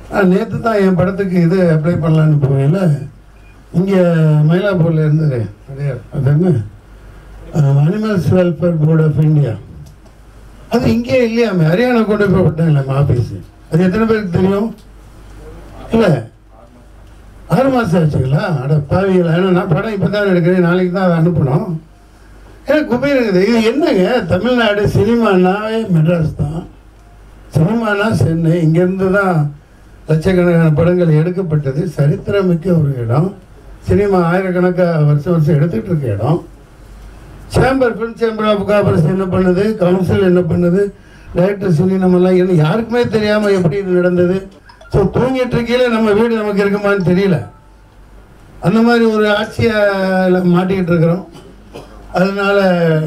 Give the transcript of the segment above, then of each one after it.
நேற்று தான் என் படத்துக்கு இது அப்ளை பண்ணலான்னு போகையில் இங்கே மயிலாப்பூரில் இருந்தது கிடையாது அது என்ன animals welfare board of India அது இங்கே இல்லையாமே ஹரியானா கொண்டு போய் விட்டாங்களே ஆஃபீஸு அது எத்தனை பேருக்கு தெரியும் இல்லை ஆறு மாதம் ஆச்சுங்களா அட பாவிங்களா ஏன்னா நான் படம் இப்போ தான் எடுக்கிறேன் நாளைக்கு தான் அதை அனுப்பணும் ஏன்னா குபேர் இருக்குது இது என்னங்க தமிழ்நாடு சினிமானாவே மெட்ராஸ் தான் சினிமானா சென்னை இங்கேருந்து தான் லட்சக்கணக்கான படங்கள் எடுக்கப்பட்டது சரித்திரமிக்க ஒரு இடம் சினிமா ஆயிரக்கணக்காக வருஷம் வருஷம் எடுத்துகிட்டு இருக்க இடம் chamber film chamber of corporation என்ன பண்ணுது கவுன்சில் என்ன பண்ணுது டைரக்டர் சொல்லி நம்மலாம் என்ன யாருக்குமே தெரியாமல் எப்படி இது நடந்தது ஸோ தூங்கிட்டு இருக்கையில நம்ம வீடு நமக்கு இருக்குமான்னு தெரியல அந்த மாதிரி ஒரு ஆட்சியை மாட்டிக்கிட்டு இருக்கிறோம் அதனால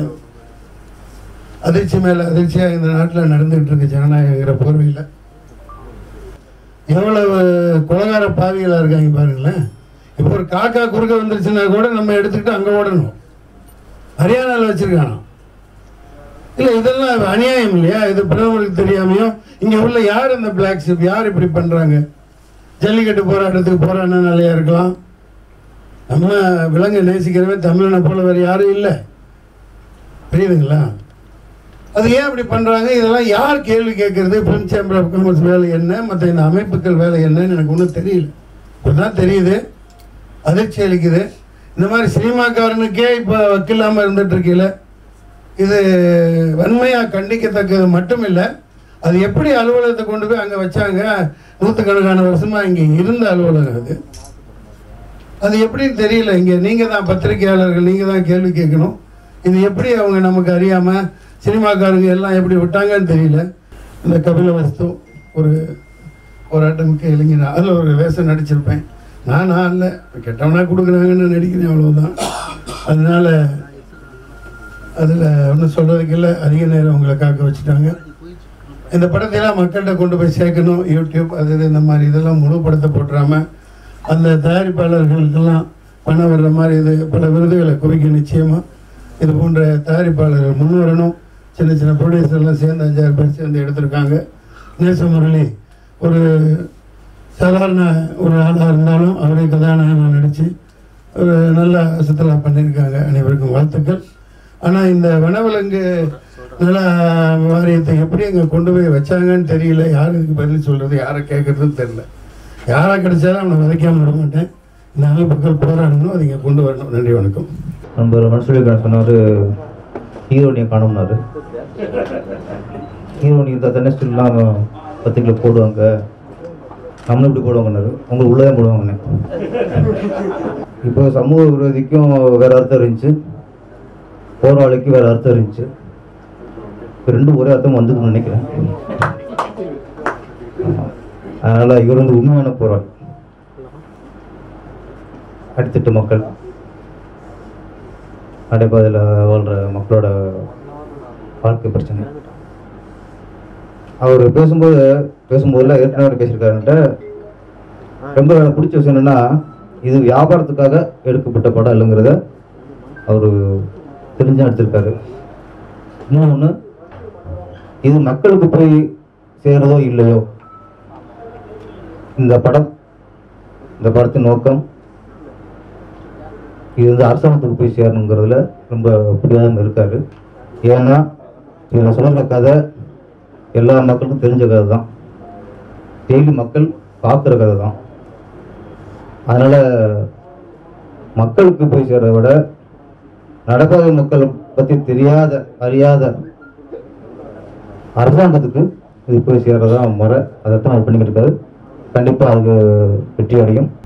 அதிர்ச்சி மேலே அதிர்ச்சியாக இந்த நாட்டில் நடந்துகிட்டு இருக்கு ஜனநாயகங்கிற போர்வையில் எவ்வளவு குலகார பாவிகளாக இருக்காங்க பாருங்களேன் இப்போ ஒரு காக்கா குறுக்க வந்துருச்சுன்னா கூட நம்ம எடுத்துக்கிட்டு அங்கே ஓடணும் ஹரியானாவில் வச்சிருக்கானோ இல்லை இதெல்லாம் அநியாயம் இல்லையா இது பிரதமருக்கு தெரியாமையும் இங்கே உள்ள யார் இந்த பிளாக் ஷிப் யார் இப்படி பண்ணுறாங்க ஜல்லிக்கட்டு போராட்டத்துக்கு போராடினாலையா இருக்கலாம் நம்ம விலங்கு நேசிக்கிறவன் தமிழனை போல வேறு யாரும் இல்லை புரியுதுங்களா அது ஏன் அப்படி பண்ணுறாங்க இதெல்லாம் யார் கேள்வி கேட்கறது ஃபிலிம் சேம்பர் ஆஃப் காமர்ஸ் வேலை என்ன மற்ற இந்த அமைப்புகள் வேலை என்னன்னு எனக்கு ஒன்றும் தெரியல இப்போ தான் தெரியுது அதிர்ச்சி அளிக்குது இந்த மாதிரி சினிமாக்காரனுக்கே இப்போ வக்கில்லாமல் இருந்துட்டு இருக்கீல இது வன்மையாக கண்டிக்கத்தக்கது மட்டும் இல்லை அது எப்படி அலுவலகத்தை கொண்டு போய் அங்கே வச்சாங்க நூற்றுக்கணக்கான வருஷமாக இங்கே இருந்த அலுவலகம் அது அது எப்படின்னு தெரியல இங்கே நீங்கள் தான் பத்திரிகையாளர்கள் நீங்கள் தான் கேள்வி கேட்கணும் இது எப்படி அவங்க நமக்கு அறியாமல் சினிமாக்காரங்க எல்லாம் எப்படி விட்டாங்கன்னு தெரியல இந்த கபில வஸ்து ஒரு போராட்டமிக்க இளைஞர் அதில் ஒரு வேஷம் நடிச்சிருப்பேன் நான் நான் இல்லை கெட்டவனா கொடுக்குறாங்கன்னு நடிக்கிறேன் அவ்வளவுதான் அதனால அதில் ஒன்றும் சொல்கிறதுக்கு இல்லை அதிக நேரம் உங்களை காக்க வச்சுட்டாங்க இந்த படத்தையெல்லாம் மக்கள்கிட்ட கொண்டு போய் சேர்க்கணும் யூடியூப் அது இது இந்த மாதிரி இதெல்லாம் முழு படத்தை போட்டுறாம அந்த தயாரிப்பாளர்களுக்கெல்லாம் பணம் வர்ற மாதிரி இது பல விருதுகளை குவிக்க நிச்சயமாக இது போன்ற தயாரிப்பாளர்கள் முன் வரணும் சின்ன சின்ன ப்ரொடியூசர்லாம் சேர்ந்து அஞ்சாறு பேர் சேர்ந்து எடுத்திருக்காங்க நேசமுரளி ஒரு சாதாரண ஒரு ஆளாக இருந்தாலும் அவரே கதாநாயகனாக நடித்து ஒரு நல்ல சுற்றுலா பண்ணியிருக்காங்க அனைவருக்கும் வாழ்த்துக்கள் ஆனால் இந்த வனவிலங்கு நல வாரியத்தை எப்படி அங்கே கொண்டு போய் வச்சாங்கன்னு தெரியல யாருக்கு பதில் சொல்கிறது யாரை கேட்குறதுன்னு தெரியல யாராக கிடைச்சாலும் அவனை விதைக்காம விட மாட்டேன் இந்த அமைப்புகள் போராடணும் அதை இங்கே கொண்டு வரணும் நன்றி வணக்கம் நண்பர் மனசுலிக்கான சொன்னார் ஹீரோனியை காணும்னாரு ஹீரோனி இருந்தால் தானே ஸ்டில்லாம் பத்திரிக்கையில் போடுவாங்க நம்மளும் இப்படி போடுவாங்கன்னாரு உங்களுக்கு உள்ளே தான் போடுவாங்கண்ணே இப்போ சமூக விரோதிக்கும் வேற அர்த்தம் இருந்துச்சு போராளிக்கு வேற அர்த்தம் இருந்துச்சு இப்போ ரெண்டும் ஒரே அர்த்தம் வந்துக்குன்னு நினைக்கிறேன் அதனால இவர் வந்து உண்மையான போராளி அடித்தட்டு மக்கள் நடைபாதையில் வாழ்கிற மக்களோட வாழ்க்கை பிரச்சனை அவர் பேசும்போது பேசும்போதுல ஏற்கனவே பேசியிருக்காருன்ட்டு ரொம்ப எனக்கு பிடிச்ச விஷயம் என்னன்னா இது வியாபாரத்துக்காக எடுக்கப்பட்ட படம் இல்லைங்கிறத அவர் தெரிஞ்சு எடுத்திருக்காரு இன்னொன்று இது மக்களுக்கு போய் சேருதோ இல்லையோ இந்த படம் இந்த படத்தின் நோக்கம் இது வந்து அரசாங்கத்துக்கு போய் சேரணுங்கிறதுல ரொம்ப பிடிவாதம் இருக்காரு ஏன்னா இதில் சொல்லுற கதை எல்லா மக்களுக்கும் தெரிஞ்ச கதை தான் டெய்லி மக்கள் பார்க்குற கதை தான் அதனால் மக்களுக்கு போய் சேர்றதை விட நடப்பாத மக்கள் பற்றி தெரியாத அறியாத அரசாங்கத்துக்கு இது போய் சேர்றதான் முறை அதை தான் அவர் பண்ணிக்கிட்டு இருக்காரு கண்டிப்பாக அதுக்கு வெற்றி அடையும்